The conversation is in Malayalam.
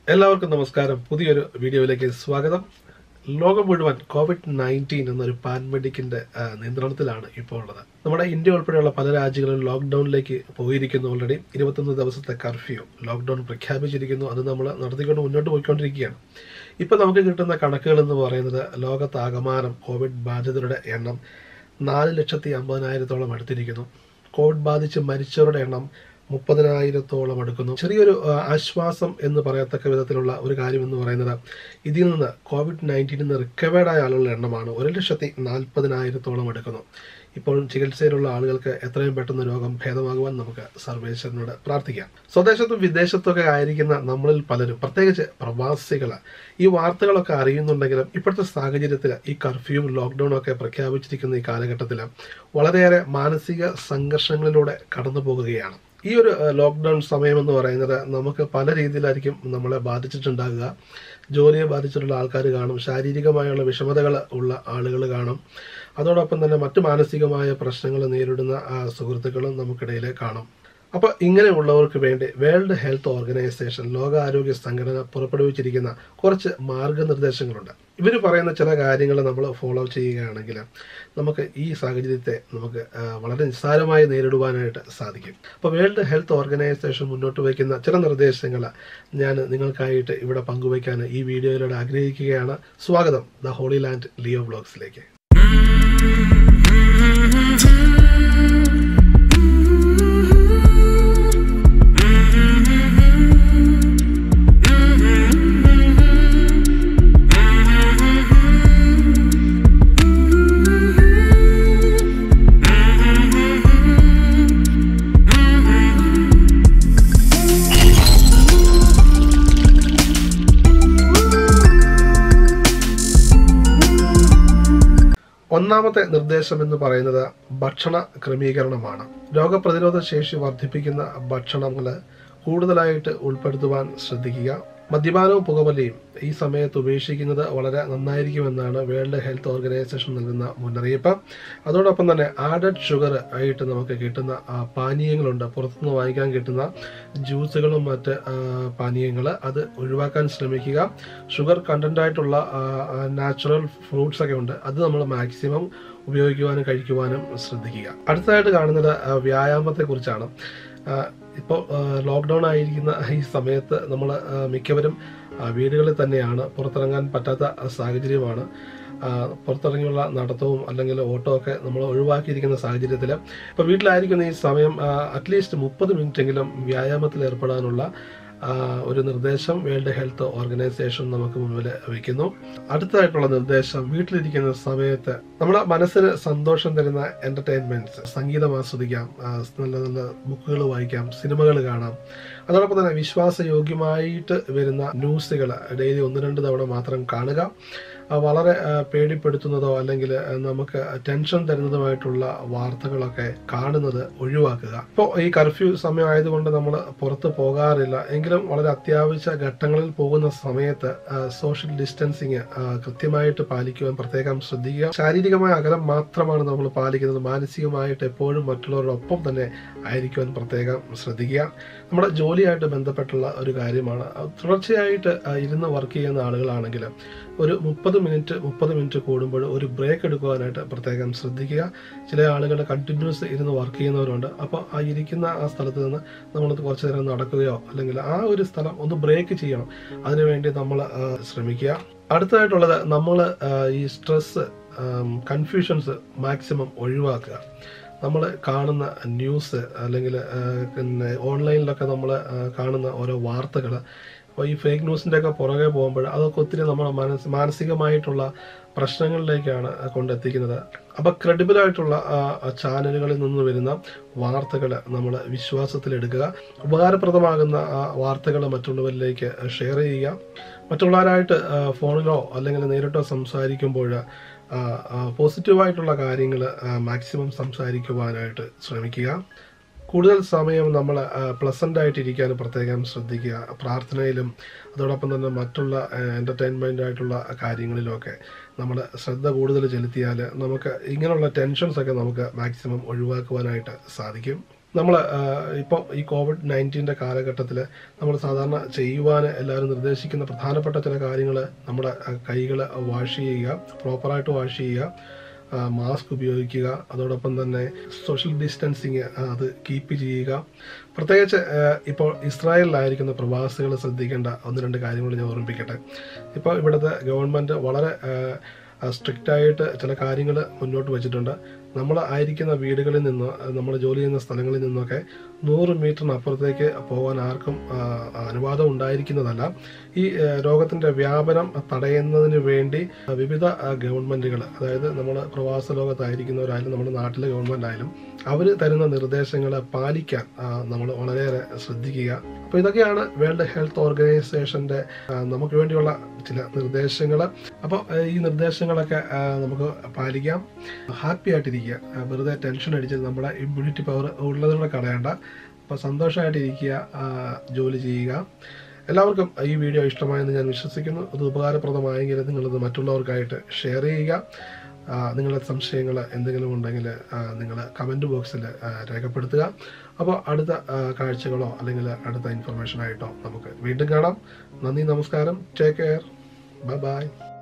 എല്ലാവർക്കും നമസ്കാരം പുതിയൊരു വീഡിയോയിലേക്ക് സ്വാഗതം ലോകം മുഴുവൻ കോവിഡ് നയൻറ്റീൻ എന്നൊരു പാൻഡമിക്കിന്റെ ആ, നിയന്ത്രണത്തിലാണ് ഇപ്പോൾ ഉള്ളത് നമ്മുടെ ഇന്ത്യ ഉൾപ്പെടെയുള്ള പല രാജ്യങ്ങളും ലോക്ക്ഡൌണിലേക്ക് പോയിരിക്കുന്നു ഓൾറെഡി ഇരുപത്തൊന്ന് ദിവസത്തെ കർഫ്യൂ ലോക്ക്ഡൌൺ പ്രഖ്യാപിച്ചിരിക്കുന്നു അത് നമ്മൾ നടത്തിക്കൊണ്ട് മുന്നോട്ട് പോയിക്കൊണ്ടിരിക്കുകയാണ് ഇപ്പൊ നമുക്ക് കിട്ടുന്ന കണക്കുകൾ എന്ന് പറയുന്നത് ലോകത്താകമാനം കോവിഡ് ബാധിതരുടെ എണ്ണം നാല് ലക്ഷത്തി അമ്പതിനായിരത്തോളം അടുത്തിരിക്കുന്നു കോവിഡ് ബാധിച്ച് മരിച്ചവരുടെ എണ്ണം മുപ്പതിനായിരത്തോളം അടുക്കുന്നു ചെറിയൊരു ആ, ആശ്വാസം എന്ന് പറയത്തക്ക വിധത്തിലുള്ള ഒരു കാര്യം എന്ന് പറയുന്നത് ഇതിൽ നിന്ന് കോവിഡ് നയൻറ്റീനിൽ നിന്ന് റിക്കവേർഡ് ആയ ആളുകളുടെ എണ്ണമാണ് ഒരു ലക്ഷത്തി നാൽപ്പതിനായിരത്തോളം അടുക്കുന്നു ഇപ്പോഴും ചികിത്സയിലുള്ള ആളുകൾക്ക് എത്രയും പെട്ടെന്ന് രോഗം ഭേദമാകുവാൻ നമുക്ക് സർവേശ്വരനോട് പ്രാർത്ഥിക്കാം സ്വദേശത്തും വിദേശത്തൊക്കെ ആയിരിക്കുന്ന നമ്മളിൽ പലരും പ്രത്യേകിച്ച് പ്രവാസികൾ ഈ വാർത്തകളൊക്കെ അറിയുന്നുണ്ടെങ്കിലും ഇപ്പോഴത്തെ സാഹചര്യത്തിൽ ഈ കർഫ്യൂ ലോക്ക്ഡൌൺ ഒക്കെ പ്രഖ്യാപിച്ചിരിക്കുന്ന ഈ കാലഘട്ടത്തിൽ വളരെയേറെ മാനസിക സംഘർഷങ്ങളിലൂടെ കടന്നു പോകുകയാണ് ഈ ഒരു ഏഹ്, ലോക്ക്ഡൗൺ സമയം എന്ന് പറയുന്നത് നമുക്ക് പല രീതിയിലായിരിക്കും നമ്മളെ ബാധിച്ചിട്ടുണ്ടാകുക ജോലിയെ ബാധിച്ചിട്ടുള്ള ആൾക്കാർ കാണും ശാരീരികമായുള്ള വിഷമതകൾ ഉള്ള ആളുകൾ കാണും അതോടൊപ്പം തന്നെ മറ്റു മാനസികമായ പ്രശ്നങ്ങൾ നേരിടുന്ന ആ, സുഹൃത്തുക്കളും നമുക്കിടയിൽ കാണും അപ്പോൾ ഇങ്ങനെയുള്ളവർക്ക് വേണ്ടി വേൾഡ് ഹെൽത്ത് ഓർഗനൈസേഷൻ ലോകാരോഗ്യ സംഘടന പുറപ്പെടുവിച്ചിരിക്കുന്ന കുറച്ച് മാർഗനിർദ്ദേശങ്ങളുണ്ട് ഇവർ പറയുന്ന ചില കാര്യങ്ങൾ നമ്മൾ ഫോളോ ചെയ്യുകയാണെങ്കിൽ നമുക്ക് ഈ സാഹചര്യത്തെ നമുക്ക് ആ, വളരെ നിസ്സാരമായി നേരിടുവാനായിട്ട് സാധിക്കും അപ്പോൾ വേൾഡ് ഹെൽത്ത് ഓർഗനൈസേഷൻ മുന്നോട്ട് വയ്ക്കുന്ന ചില നിർദ്ദേശങ്ങൾ ഞാൻ നിങ്ങൾക്കായിട്ട് ഇവിടെ പങ്കുവയ്ക്കാൻ ഈ വീഡിയോയിലൂടെ ആഗ്രഹിക്കുകയാണ് സ്വാഗതം ദ ഹോളി ലാൻഡ് ലിയോ ബ്ലോഗ്സിലേക്ക് ഒന്നാമത്തെ നിർദ്ദേശം എന്ന് പറയുന്നത് ഭക്ഷണ ക്രമീകരണമാണ് രോഗപ്രതിരോധ ശേഷി വർദ്ധിപ്പിക്കുന്ന ഭക്ഷണങ്ങൾ കൂടുതലായിട്ട് ഉൾപ്പെടുത്തുവാൻ ശ്രദ്ധിക്കുക മദ്യപാനവും പുകവലിയും ഈ സമയത്ത് ഉപേക്ഷിക്കുന്നത് വളരെ നന്നായിരിക്കുമെന്നാണ് വേൾഡ് ഹെൽത്ത് ഓർഗനൈസേഷൻ നൽകുന്ന മുന്നറിയിപ്പ് അതോടൊപ്പം തന്നെ ആഡഡ് ഷുഗർ ആയിട്ട് നമുക്ക് കിട്ടുന്ന ആ, പാനീയങ്ങളുണ്ട് പുറത്തുനിന്ന് വാങ്ങിക്കാൻ കിട്ടുന്ന ജ്യൂസുകളും മറ്റ് പാനീയങ്ങൾ അത് ഒഴിവാക്കാൻ ശ്രമിക്കുക ഷുഗർ കണ്ടന്റ് ആയിട്ടുള്ള നാച്ചുറൽ ഫ്രൂട്ട്സ് ഒക്കെ ഉണ്ട് അത് നമ്മൾ മാക്സിമം ഉപയോഗിക്കുവാനും കഴിക്കുവാനും ശ്രദ്ധിക്കുക അടുത്തതായിട്ട് കാണുന്നത് ആ, വ്യായാമത്തെ കുറിച്ചാണ് ഇപ്പോൾ ലോക്ക്ഡൗൺ ആയിരിക്കുന്ന ഈ സമയത്ത് നമ്മൾ മിക്കവരും ആ, വീടുകളിൽ തന്നെയാണ് പുറത്തിറങ്ങാൻ പറ്റാത്ത സാഹചര്യമാണ് ആ, പുറത്തിറങ്ങിയുള്ള നടത്തവും അല്ലെങ്കിൽ ഓട്ടോ ഒക്കെ നമ്മൾ ഒഴിവാക്കിയിരിക്കുന്ന സാഹചര്യത്തിൽ ഇപ്പോൾ വീട്ടിലായിരിക്കുന്ന ഈ സമയം അറ്റ്ലീസ്റ്റ് മുപ്പത് മിനിറ്റെങ്കിലും വ്യായാമത്തിൽ ഏർപ്പെടാനുള്ള ആ, ഒരു നിർദ്ദേശം വേൾഡ് ഹെൽത്ത് ഓർഗനൈസേഷൻ നമുക്ക് മുന്നിൽ വയ്ക്കുന്നു അടുത്തതായിട്ടുള്ള നിർദ്ദേശം വീട്ടിലിരിക്കുന്ന സമയത്ത് നമ്മുടെ മനസ്സിന് സന്തോഷം തരുന്ന എന്റർടൈൻമെന്റ്സ് സംഗീതം ആസ്വദിക്കാം ആ, നല്ല നല്ല ബുക്കുകൾ വായിക്കാം സിനിമകൾ കാണാം അതോടൊപ്പം തന്നെ വിശ്വാസയോഗ്യമായിട്ട് വരുന്ന ന്യൂസുകൾ ഡെയിലി ഒന്ന് രണ്ട് തവണ മാത്രം കാണുക ആ, വളരെ ആ, പേടിപ്പെടുത്തുന്നതോ അല്ലെങ്കിൽ ആ, നമുക്ക് ടെൻഷൻ തരുന്നതുമായിട്ടുള്ള വാർത്തകളൊക്കെ കാണുന്നത് ഒഴിവാക്കുക ഇപ്പോൾ ഈ കർഫ്യൂ സമയമായതുകൊണ്ട് നമ്മൾ പുറത്ത് പോകാറില്ല എങ്കിലും വളരെ അത്യാവശ്യ ഘട്ടങ്ങളിൽ പോകുന്ന സമയത്ത് സോഷ്യൽ ഡിസ്റ്റൻസിങ് കൃത്യമായിട്ട് പാലിക്കുവാൻ പ്രത്യേകം ശ്രദ്ധിക്കുക ശാരീരികമായ അകലം മാത്രമാണ് നമ്മൾ പാലിക്കുന്നത് മാനസികമായിട്ട് എപ്പോഴും മറ്റുള്ളവരോടൊപ്പം തന്നെ ആയിരിക്കുവാൻ പ്രത്യേകം ശ്രദ്ധിക്കുക നമ്മുടെ ജോലിയായിട്ട് ബന്ധപ്പെട്ടുള്ള ഒരു കാര്യമാണ് അത് തുടർച്ചയായിട്ട് ആ, ഇരുന്ന് വർക്ക് ചെയ്യുന്ന ആളുകളാണെങ്കിൽ ഒരു മുപ്പത് മിനിറ്റ് മുപ്പത് മിനിറ്റ് കൂടുമ്പോൾ ഒരു ബ്രേക്ക് എടുക്കുവാനായിട്ട് പ്രത്യേകം ശ്രദ്ധിക്കുക ചില ആളുകൾ കണ്ടിന്യൂസ് ഇരുന്ന് വർക്ക് ചെയ്യുന്നവരുണ്ട് അപ്പോൾ ആ ഇരിക്കുന്ന ആ സ്ഥലത്ത് നിന്ന് നമ്മൾ കുറച്ച് നേരം നടക്കുകയോ അല്ലെങ്കിൽ ആ ഒരു സ്ഥലം ഒന്ന് ബ്രേക്ക് ചെയ്യണം അതിനുവേണ്ടി നമ്മൾ ആ, ശ്രമിക്കുക അടുത്തതായിട്ടുള്ളത് നമ്മൾ ഈ സ്ട്രെസ് കൺഫ്യൂഷൻസ് മാക്സിമം ഒഴിവാക്കുക നമ്മൾ കാണുന്ന ന്യൂസ് അല്ലെങ്കിൽ പിന്നെ ഓൺലൈനിലൊക്കെ നമ്മൾ കാണുന്ന ഓരോ വാർത്തകൾ അപ്പോൾ ഈ ഫേക്ക് ന്യൂസിൻ്റെ ഒക്കെ പുറകെ പോകുമ്പോൾ അതൊക്കെ ഒത്തിരി നമ്മുടെ മനസ് മാനസികമായിട്ടുള്ള പ്രശ്നങ്ങളിലേക്കാണ് കൊണ്ടെത്തിക്കുന്നത് അപ്പോൾ ക്രെഡിബിൾ ആയിട്ടുള്ള ചാനലുകളിൽ നിന്ന് വരുന്ന വാർത്തകൾ നമ്മൾ വിശ്വാസത്തിലെടുക്കുക ഉപകാരപ്രദമാകുന്ന വാർത്തകൾ മറ്റുള്ളവരിലേക്ക് ഷെയർ ചെയ്യുക മറ്റുള്ളവരായിട്ട് ആ, ഫോണിലോ അല്ലെങ്കിൽ നേരിട്ടോ സംസാരിക്കുമ്പോൾ പോസിറ്റീവായിട്ടുള്ള കാര്യങ്ങൾ മാക്സിമം സംസാരിക്കുവാനായിട്ട് ശ്രമിക്കുക കൂടുതൽ സമയം നമ്മൾ പ്ലസൻ്റ് ആയിട്ടിരിക്കാൻ പ്രത്യേകം ശ്രദ്ധിക്കുക പ്രാർത്ഥനയിലും അതോടൊപ്പം തന്നെ മറ്റുള്ള എൻ്റർടൈൻമെൻ്റ് ആയിട്ടുള്ള കാര്യങ്ങളിലുമൊക്കെ നമ്മൾ ശ്രദ്ധ കൂടുതൽ ചെലുത്തിയാൽ നമുക്ക് ഇങ്ങനെയുള്ള ടെൻഷൻസ് ഒക്കെ നമുക്ക് മാക്സിമം ഒഴിവാക്കുവാനായിട്ട് സാധിക്കും നമ്മൾ ഇപ്പോൾ ഈ കോവിഡ് നയൻറ്റീൻ്റെ കാലഘട്ടത്തിൽ നമ്മൾ സാധാരണ ചെയ്യുവാൻ എല്ലാവരും നിർദ്ദേശിക്കുന്ന പ്രധാനപ്പെട്ട ചില കാര്യങ്ങൾ നമ്മുടെ കൈകൾ വാഷ് ചെയ്യുക പ്രോപ്പറായിട്ട് വാഷ് ചെയ്യുക മാസ്ക് ഉപയോഗിക്കുക അതോടൊപ്പം തന്നെ സോഷ്യൽ ഡിസ്റ്റൻസിങ് അത് കീപ്പ് ചെയ്യുക പ്രത്യേകിച്ച് ആ, ഇപ്പോൾ ഇസ്രായേലിലായിരിക്കുന്ന പ്രവാസികൾ ശ്രദ്ധിക്കേണ്ട ഒന്ന് രണ്ട് കാര്യങ്ങൾ ഞാൻ ഓർമ്മിപ്പിക്കട്ടെ ഇപ്പോൾ ഇവിടുത്തെ ഗവൺമെൻറ് വളരെ സ്ട്രിക്റ്റ് ആയിട്ട് ചില കാര്യങ്ങൾ മുന്നോട്ട് വെച്ചിട്ടുണ്ട് നമ്മൾ ആയിരിക്കുന്ന വീടുകളിൽ നിന്ന് നമ്മൾ ജോലി ചെയ്യുന്ന സ്ഥലങ്ങളിൽ നിന്നൊക്കെ നൂറ് മീറ്ററിനപ്പുറത്തേക്ക് പോകാൻ ആർക്കും ആ, അനുവാദം ഉണ്ടായിരിക്കുന്നതല്ല ഈ ആ, രോഗത്തിന്റെ വ്യാപനം തടയുന്നതിന് വേണ്ടി ആ, വിവിധ ഗവൺമെന്റുകൾ അതായത് നമ്മൾ പ്രവാസ ലോകത്തായിരിക്കുന്നവരായാലും നമ്മുടെ നാട്ടിലെ ഗവൺമെന്റ് ആയാലും അവർ തരുന്ന നിർദ്ദേശങ്ങൾ പാലിക്കാൻ നമ്മൾ വളരെയേറെ ശ്രദ്ധിക്കുക അപ്പോൾ ഇതൊക്കെയാണ് വേൾഡ് ഹെൽത്ത് ഓർഗനൈസേഷന്റെ ആ, നമുക്ക് വേണ്ടിയുള്ള ചില നിർദ്ദേശങ്ങൾ അപ്പോൾ ഈ നിർദ്ദേശങ്ങളൊക്കെ ആ, നമുക്ക് പാലിക്കാം ഹാപ്പി ആയിട്ടിരിക്കുക ആ, വെറുതെ ടെൻഷൻ അടിച്ച് നമ്മുടെ ഇമ്മ്യൂണിറ്റി പവർ ഉള്ളതിലൂടെ കളയണ്ട അപ്പോൾ സന്തോഷമായിട്ടിരിക്കുക ആ, ജോലി ചെയ്യുക എല്ലാവർക്കും ഈ വീഡിയോ ഇഷ്ടമായെന്ന് ഞാൻ വിശ്വസിക്കുന്നു അത് ഉപകാരപ്രദമായെങ്കിൽ നിങ്ങളത് മറ്റുള്ളവർക്കായിട്ട് ഷെയർ ചെയ്യുക ആ, നിങ്ങളുടെ സംശയങ്ങൾ എന്തെങ്കിലും ഉണ്ടെങ്കിൽ നിങ്ങൾ കമൻറ്റ് ബോക്സിൽ രേഖപ്പെടുത്തുക അപ്പോൾ അടുത്ത ആ, കാഴ്ചകളോ അല്ലെങ്കിൽ അടുത്ത ഇൻഫർമേഷനായിട്ടോ നമുക്ക് വീണ്ടും കാണാം നന്ദി നമസ്കാരം ടേക്ക് കെയർ ബൈ ബൈ